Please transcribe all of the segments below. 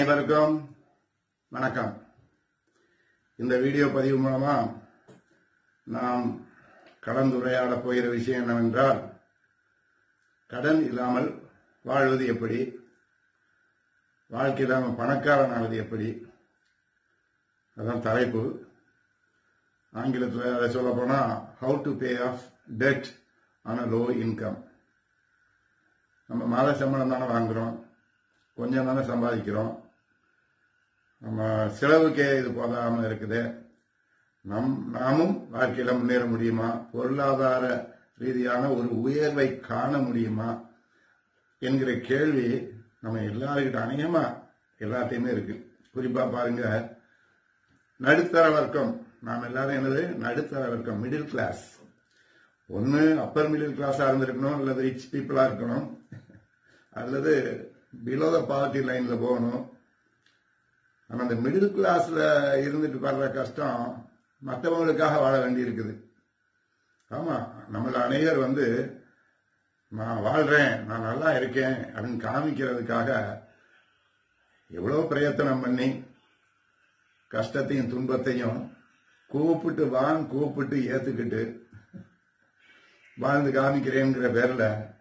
அனைவருக்கும் வணக்கம் இந்த வீடியோ பதிவு மூலமா நாம் கலந்துரையாட போகிற விஷயம் என்னவென்றால் கடன் இல்லாமல் வாழ்வது எப்படி வாழ்க்கையில் நம்ம பணக்காரன் ஆவது எப்படி அதான் தலைப்பு ஆங்கிலத்தில் அதை சொல்ல போனா how to pay off debt on a low income நம்ம மாத சம்பளம் தானே வாங்குறோம் கொஞ்சம் தானே சம்பாதிக்கிறோம் நம்ம செலவுக்கே இது போதாம இருக்குது நம் நாமும் வாழ்க்கையில முன்னேற முடியுமா பொருளாதார ரீதியான ஒரு உயர்வை காண முடியுமா என்கிற கேள்வி நம்ம எல்லாருக்கிட்ட அநேகமா எல்லாத்தையுமே இருக்கு குறிப்பா பாருங்க நடுத்தர வர்க்கம் நாம் எல்லாரும் என்னது நடுத்தர வர்க்கம் மிடில் கிளாஸ் ஒன்னு அப்பர் மிடில் கிளாஸா இருந்திருக்கணும் அல்லது ரிச் பீப்புளா இருக்கணும் அல்லது பிலோ த பாவர்ட்டி லைன்ல போகணும் ஆனா அந்த மிடில் கிளாஸ்ல இருந்துட்டு படுற கஷ்டம் மற்றவங்களுக்காக வாழ வேண்டி இருக்குது ஆமா நம்மள அநேகர் வந்து நான் வாழ்றேன் நான் நல்லா இருக்கேன் அப்படின்னு காமிக்கிறதுக்காக எவ்வளவு பிரயத்தனம் பண்ணி கஷ்டத்தையும் துன்பத்தையும் கூப்பிட்டு வான் கூப்பிட்டு ஏத்துக்கிட்டு வாழ்ந்து காமிக்கிறேங்கிற பேர்ல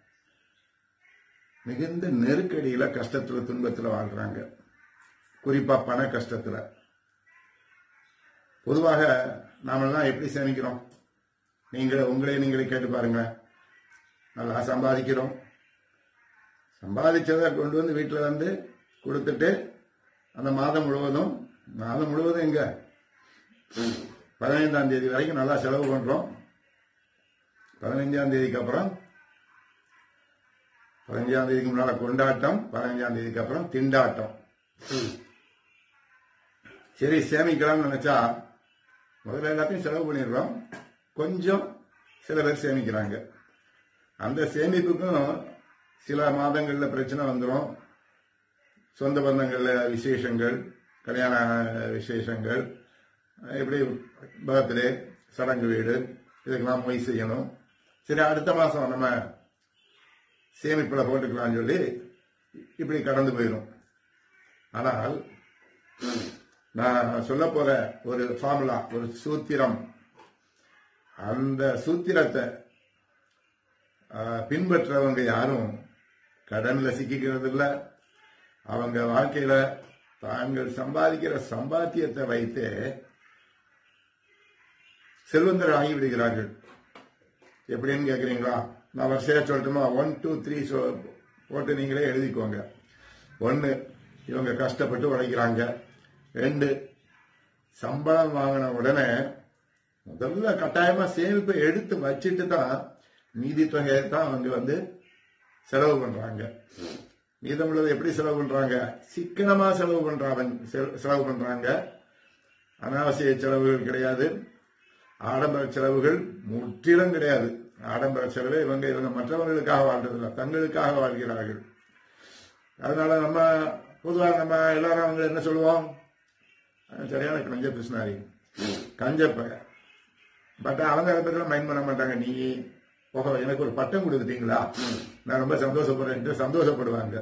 மிகுந்த நெருக்கடியில கஷ்டத்துல துன்பத்துல வாழ்றாங்க குறிப்பா பண கஷ்டத்துல பொதுவாக நாமெல்லாம் எப்படி சேமிக்கிறோம் நீங்க உங்களே நீங்களே கேட்டு பாருங்க நல்லா சம்பாதிக்கிறோம் சம்பாதிச்சதை கொண்டு வந்து வீட்டில் வந்து கொடுத்துட்டு அந்த மாதம் முழுவதும் மாதம் முழுவதும் எங்க பதினைந்தாம் தேதி வரைக்கும் நல்லா செலவு பண்றோம் பதினைஞ்சாம் தேதிக்கு அப்புறம் பதினஞ்சாம் தேதிக்கு முன்னால கொண்டாட்டம் பதினஞ்சாம் தேதிக்கு அப்புறம் திண்டாட்டம் சரி சேமிக்கலாம்னு நினைச்சா முதல்ல எல்லாத்தையும் செலவு பண்ணிடுறோம் கொஞ்சம் சில பேர் சேமிக்கிறாங்க அந்த சேமிப்புக்கும் சில மாதங்கள்ல பிரச்சனை வந்துடும் சொந்த பந்தங்கள்ல விசேஷங்கள் கல்யாண விசேஷங்கள் இப்படி பர்த்டே சடங்கு வீடு இதுக்கெல்லாம் போய் செய்யணும் சரி அடுத்த மாசம் நம்ம சேமிப்புல போட்டுக்கலாம்னு சொல்லி இப்படி கடந்து போயிடும் ஆனால் நான் சொல்ல போற ஒரு ஃபார்முலா ஒரு சூத்திரம் அந்த சூத்திரத்தை பின்பற்றவங்க யாரும் கடன்ல சிக்கிக்கிறது இல்ல அவங்க வாழ்க்கையில தாங்கள் சம்பாதிக்கிற சம்பாத்தியத்தை வைத்து செல்வந்தர் ஆகிவிடுகிறார்கள் எப்படின்னு கேக்குறீங்களா நான் வரிசையா சொல்லட்டுமா ஒன் டூ த்ரீ போட்டு நீங்களே எழுதிக்கோங்க ஒன்னு இவங்க கஷ்டப்பட்டு உழைக்கிறாங்க ரெண்டு சம்பளம் வாங்கின உடனே முதல்ல கட்டாயமா சேமிப்பை எடுத்து வச்சுட்டு தான் மீதி தொகையை தான் அவங்க வந்து செலவு பண்றாங்க மீதமுள்ளதை எப்படி செலவு பண்றாங்க சிக்கனமா செலவு பண்றாங்க செலவு பண்றாங்க அனாவசிய செலவுகள் கிடையாது ஆடம்பர செலவுகள் முற்றிலும் கிடையாது ஆடம்பர செலவே இவங்க இவங்க மற்றவர்களுக்காக வாழ்றதில்ல தங்களுக்காக வாழ்கிறார்கள் அதனால நம்ம பொதுவாக நம்ம எல்லாரும் அவங்க என்ன சொல்லுவோம் சரியான கஞ்ச பிஸ்னாரி கஞ்சப்ப பட் அவங்க அதை பற்றிலாம் மைண்ட் பண்ண மாட்டாங்க நீ ஓஹோ எனக்கு ஒரு பட்டம் கொடுத்துட்டீங்களா நான் ரொம்ப சந்தோஷப்படுறேன் சந்தோஷப்படுவாங்க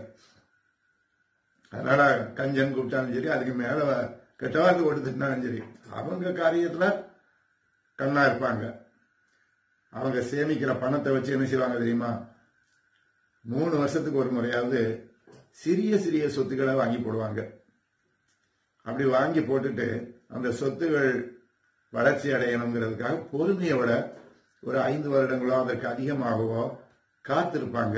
அதனால கஞ்சன் கூப்பிட்டாலும் சரி அதுக்கு மேல கெட்டவாக்கு கொடுத்துட்டாலும் சரி அவங்க காரியத்துல கண்ணா இருப்பாங்க அவங்க சேமிக்கிற பணத்தை வச்சு என்ன செய்வாங்க தெரியுமா மூணு வருஷத்துக்கு ஒரு முறையாவது சிறிய சிறிய சொத்துக்களை வாங்கி போடுவாங்க அப்படி வாங்கி போட்டுட்டு அந்த சொத்துகள் வளர்ச்சி அடையணுங்கிறதுக்காக பொறுமையை விட ஒரு ஐந்து வருடங்களோ அதற்கு அதிகமாகவோ காத்திருப்பாங்க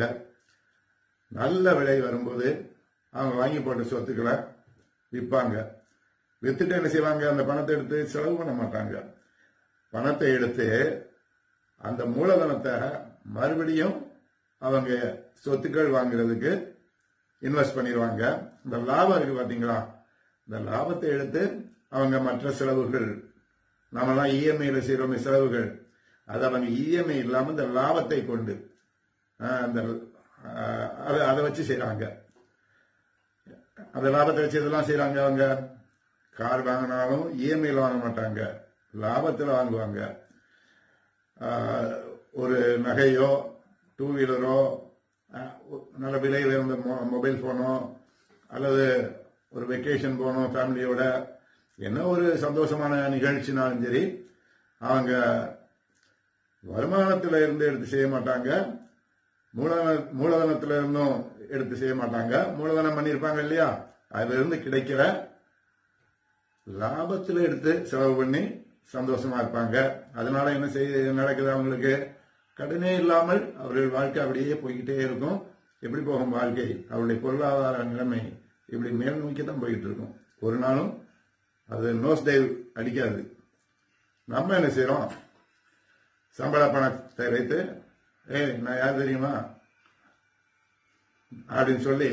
நல்ல விலை வரும்போது அவங்க வாங்கி போட்ட சொத்துக்களை விற்பாங்க வித்துட்டு என்ன செய்வாங்க அந்த பணத்தை எடுத்து செலவு பண்ண மாட்டாங்க பணத்தை எடுத்து அந்த மூலதனத்தை மறுபடியும் அவங்க சொத்துக்கள் வாங்குறதுக்கு இன்வெஸ்ட் பண்ணிடுவாங்க இந்த லாபம் இருக்கு பாத்தீங்களா இந்த லாபத்தை எடுத்து அவங்க மற்ற செலவுகள் நாமெல்லாம் இஎம்ஐல செய்யறோம் செலவுகள் அது அவங்க இஎம்ஐ இல்லாம இந்த லாபத்தை கொண்டு அந்த அதை வச்சு செய்யறாங்க அந்த லாபத்தை வச்சு இதெல்லாம் செய்யறாங்க அவங்க கார் வாங்கினாலும் இஎம்ஐல வாங்க மாட்டாங்க லாபத்தில் வாங்குவாங்க ஒரு நகையோ டூ வீலரோ நல்ல விலை உயர்ந்த மொபைல் போனோ அல்லது ஒரு வெக்கேஷன் போகணும் ஃபேமிலியோட என்ன ஒரு சந்தோஷமான நிகழ்ச்சினாலும் சரி அவங்க வருமானத்துல இருந்து எடுத்து செய்ய மாட்டாங்க மூலதன மூலதனத்துல இருந்தும் எடுத்து செய்ய மாட்டாங்க மூலதனம் பண்ணியிருப்பாங்க இல்லையா அதுல இருந்து கிடைக்கிற லாபத்துல எடுத்து செலவு பண்ணி சந்தோஷமா இருப்பாங்க அதனால என்ன செய்ய நடக்குது அவங்களுக்கு கடனே இல்லாமல் அவர்கள் வாழ்க்கை அப்படியே போய்கிட்டே இருக்கும் எப்படி போகும் வாழ்க்கை அவருடைய பொருளாதார நிலைமை இப்படி மேல் நோக்கி தான் போய்கிட்டு இருக்கும் ஒரு நாளும் அது நோஸ் டைவ் அடிக்காது நம்ம என்ன செய்யறோம் சம்பள பணத்தை வைத்து ஏய் நான் யார் தெரியுமா அப்படின்னு சொல்லி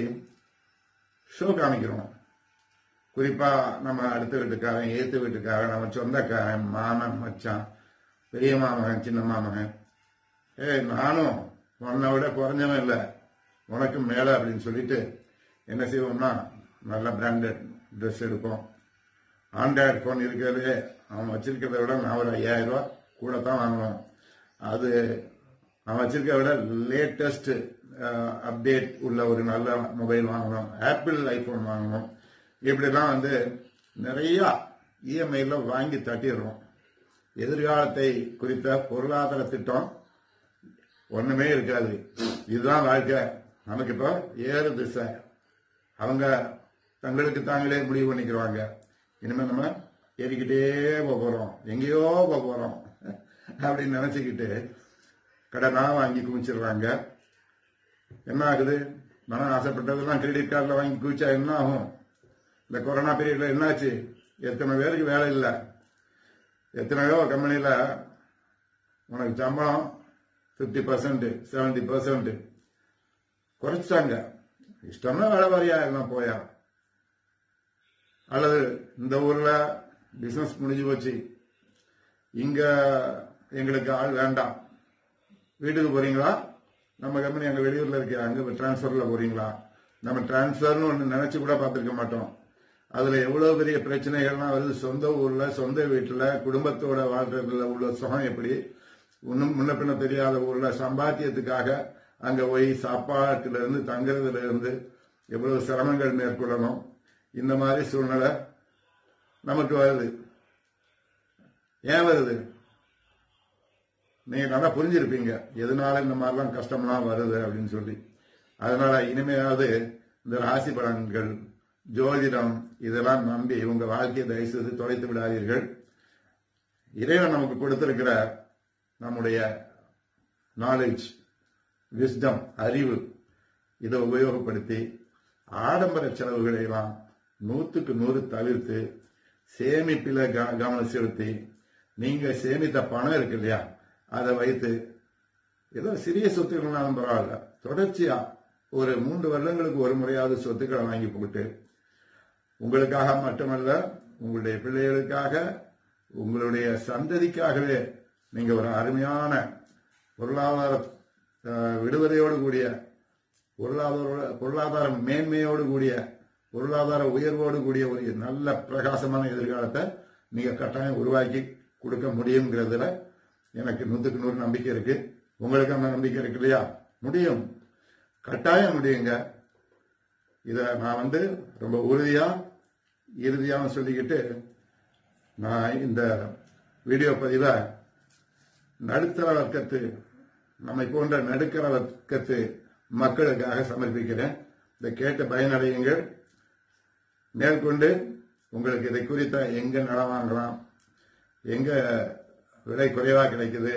ஷோ காமிக்கிறோம் குறிப்பா நம்ம அடுத்த வீட்டுக்காரன் ஏத்து வீட்டுக்காரன் நம்ம சொந்தக்காரன் மாமன் மச்சான் பெரிய மாமகன் சின்ன மாமகன் ஏய் நானும் உன்னை விட குறைஞ்சவன் இல்லை உனக்கு மேல அப்படின்னு சொல்லிட்டு என்ன செய்வோம்னா நல்ல பிராண்டட் ட்ரெஸ் எடுப்போம் ஆண்ட்ராய்டு ஃபோன் இருக்கிறது அவன் வச்சிருக்கிறத விட நான் ஒரு ஐயாயிரம் ரூபாய் கூட தான் வாங்கணும் அது அவன் வச்சிருக்கிறத விட லேட்டஸ்ட் அப்டேட் உள்ள ஒரு நல்ல மொபைல் வாங்கணும் ஆப்பிள் ஐபோன் வாங்கணும் இப்படிலாம் வந்து நிறைய இஎம்ஐல வாங்கி தட்டிடுறோம் எதிர்காலத்தை குறித்த பொருளாதார திட்டம் ஒண்ணுமே இருக்காது இதுதான் வாழ்க்கை நமக்கு இப்போ ஏறு திசை அவங்க தங்களுக்கு தாங்களே முடிவு பண்ணிக்கிறாங்க இனிமே நம்ம ஏறிக்கிட்டே போக போறோம் எங்கேயோ போக போறோம் அப்படின்னு நினைச்சுக்கிட்டு கடனா வாங்கி குவிச்சிடுறாங்க என்ன ஆகுது மனம் ஆசைப்பட்டதெல்லாம் கிரெடிட் கார்டில் வாங்கி குவிச்சா என்ன ஆகும் இந்த கொரோனா பீரியட்ல என்னாச்சு எத்தனை பேருக்கு வேலை இல்லை எத்தனையோ கம்பெனியில் உனக்கு சம்பளம் ஃபிஃப்டி பர்சன்ட் செவன்டி பர்சன்ட் குறைச்சிட்டாங்க இஷ்டம்னா வேலை வாரியா எல்லாம் போயா அல்லது இந்த ஊர்ல பிசினஸ் முடிஞ்சு போச்சு இங்க எங்களுக்கு ஆள் வேண்டாம் வீட்டுக்கு போறீங்களா நம்ம கம்பெனி அங்க வெளியூர்ல இருக்கு அங்க டிரான்ஸ்பர்ல போறீங்களா நம்ம டிரான்ஸ்பர்னு ஒன்று நினைச்சு கூட பார்த்துருக்க மாட்டோம் அதுல எவ்வளவு பெரிய பிரச்சனைகள்லாம் வருது சொந்த ஊர்ல சொந்த வீட்டுல குடும்பத்தோட வாழ்றதுல உள்ள சுகம் எப்படி இன்னும் முன்ன பின்ன தெரியாத ஊர்ல சம்பாத்தியத்துக்காக அங்க போய் சாப்பாட்டுல இருந்து தங்குறதுல இருந்து எவ்வளவு சிரமங்கள் மேற்கொள்ளணும் இந்த மாதிரி சூழ்நிலை நமக்கு வருது ஏன் வருது நீங்க நல்லா புரிஞ்சிருப்பீங்க எதனால இந்த மாதிரிலாம் கஷ்டம்லாம் வருது அப்படின்னு சொல்லி அதனால இனிமையாவது இந்த ராசி பலன்கள் ஜோதிடம் இதெல்லாம் நம்பி உங்க வாழ்க்கையை தயவு செய்து தொலைத்து விடாதீர்கள் இறைவன் நமக்கு கொடுத்திருக்கிற நம்முடைய நாலேஜ் விஸ்டம் அறிவு இதை உபயோகப்படுத்தி ஆடம்பர செலவுகளை எல்லாம் நூத்துக்கு நூறு தவிர்த்து சேமிப்பில க- கவனம் செலுத்தி நீங்க சேமித்த பணம் இருக்கு இல்லையா அதை வைத்து ஏதோ சிறிய சொத்துக்கள்னாலும் பரவாயில்ல தொடர்ச்சியா ஒரு மூன்று வருடங்களுக்கு ஒரு முறையாவது சொத்துக்களை வாங்கி போட்டு உங்களுக்காக மட்டுமல்ல உங்களுடைய பிள்ளைகளுக்காக உங்களுடைய சந்ததிக்காகவே நீங்க ஒரு அருமையான பொருளாதார அஹ், விடுதலையோடு கூடிய பொருளாதார பொருளாதார மேன்மையோடு கூடிய பொருளாதார உயர்வோடு கூடிய ஒரு நல்ல பிரகாசமான எதிர்காலத்தை நீங்க கட்டாயம் உருவாக்கி கொடுக்க முடியுங்கிறதுல எனக்கு நூத்துக்கு நூறு நம்பிக்கை இருக்கு உங்களுக்கு அந்த நம்பிக்கை இருக்கு இல்லையா முடியும் கட்டாயம் முடியுங்க இத நான் வந்து ரொம்ப உறுதியா இறுதியாக சொல்லிக்கிட்டு நான் இந்த வீடியோ பதிவை நடுத்தர வர்க்கத்து நம்மை போன்ற நடுத்தர வர்க்கத்து மக்களுக்காக சமர்ப்பிக்கிறேன் இதை கேட்டு பயனடையுங்கள் மேற்கொண்டு உங்களுக்கு இதை குறித்த எங்க நிலம் வாங்கலாம் எங்க விலை குறைவா கிடைக்குது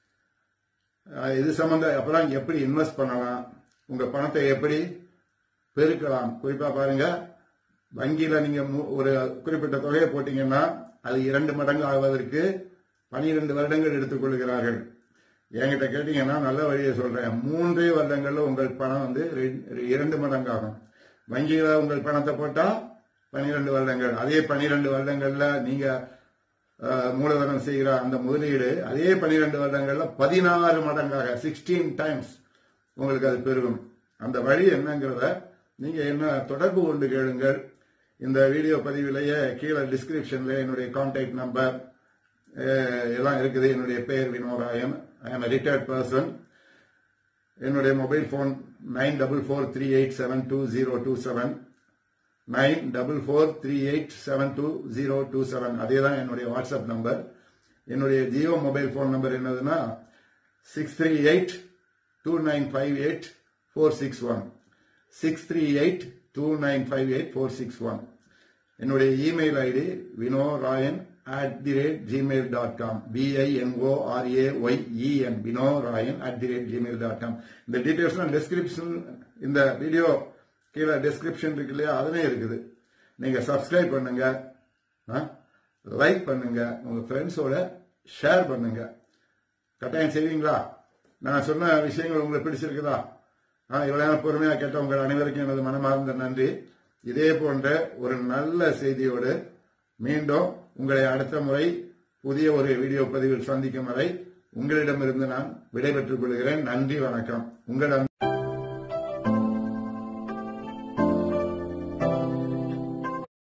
அஹ் இது சம்பந்த அப்புறம் எப்படி இன்வெஸ்ட் பண்ணலாம் உங்க பணத்தை எப்படி பெருக்கலாம் குறிப்பா பாருங்க வங்கியில நீங்க மு- ஒரு குறிப்பிட்ட தொகையை போட்டீங்கன்னா அது இரண்டு மடங்கு ஆவதற்கு பனிரெண்டு வருடங்கள் எடுத்துக்கொள்கிறார்கள் என்கிட்ட கேட்டீங்கன்னா நல்ல வழியை சொல்றேன் மூன்றே வருடங்கள்ல உங்கள் பணம் வந்து ரெ- இரண்டு மடங்கு ஆகும் வங்கியில உங்கள் பணத்தை போட்டா பனிரெண்டு வருடங்கள் அதே பனிரெண்டு வருடங்கள்ல நீங்க அஹ், மூலதனம் செய்கிற அந்த முதலீடு அதே பனிரெண்டு வருடங்கள்ல பதினாறு மடங்காக சிக்ஸ்டீன் டைம்ஸ் உங்களுக்கு அது பெருகும் அந்த வழி என்னங்கிறத நீங்க என்ன தொடர்பு கொண்டு கேளுங்கள் இந்த வீடியோ பதிவிலேயே கீழே டிஸ்கிரிப்ஷன்ல என்னுடைய கான்டாக்ட் நம்பர் எல்லாம் இருக்குது என்னுடைய பெயர் Vinorayan I am retired person என்னுடைய mobile phone nine double four three eight seven two zero two seven nine double four three eight seven two zero two seven அதே தான் என்னுடைய வாட்ஸ்அப் நம்பர் என்னுடைய ஜியோ மொபைல் ஃபோன் நம்பர் என்னதுன்னா six three eight two nine five eight four six one six three eight two nine five eight four six one என்னுடைய email ID Vino Rayan at the rate Gmail dot com பிஐஎன்ஓஆர்ஏஒய்இஎன் Vino Rayan at the rate Gmail dot com இந்த டீட்டெயில்ஸ்லாம் description இந்த video கீழே description இருக்கு இல்லையா அதுவே இருக்குது நீங்க சப்ஸ்கிரைப் பண்ணுங்க லைக் பண்ணுங்க உங்க ஃப்ரெண்ட்ஸோட ஷேர் பண்ணுங்க கட்டாயம் செய்வீங்களா நான் சொன்ன விஷயங்கள் உங்களுக்கு பிடிச்சிருக்குதா ஆ, இவ்வளவு நேரம் பொறுமையா கேட்ட உங்கள் அனைவருக்கும் எனது மனமார்ந்த நன்றி இதே போன்ற ஒரு நல்ல செய்தியோடு மீண்டும் உங்களை அடுத்த முறை புதிய ஒரு வீடியோ பதிவில் சந்திக்கும் வரை உங்களிடமிருந்து நான் விடைபெற்றுக் கொள்கிறேன் நன்றி வணக்கம் உங்கள் அன்பு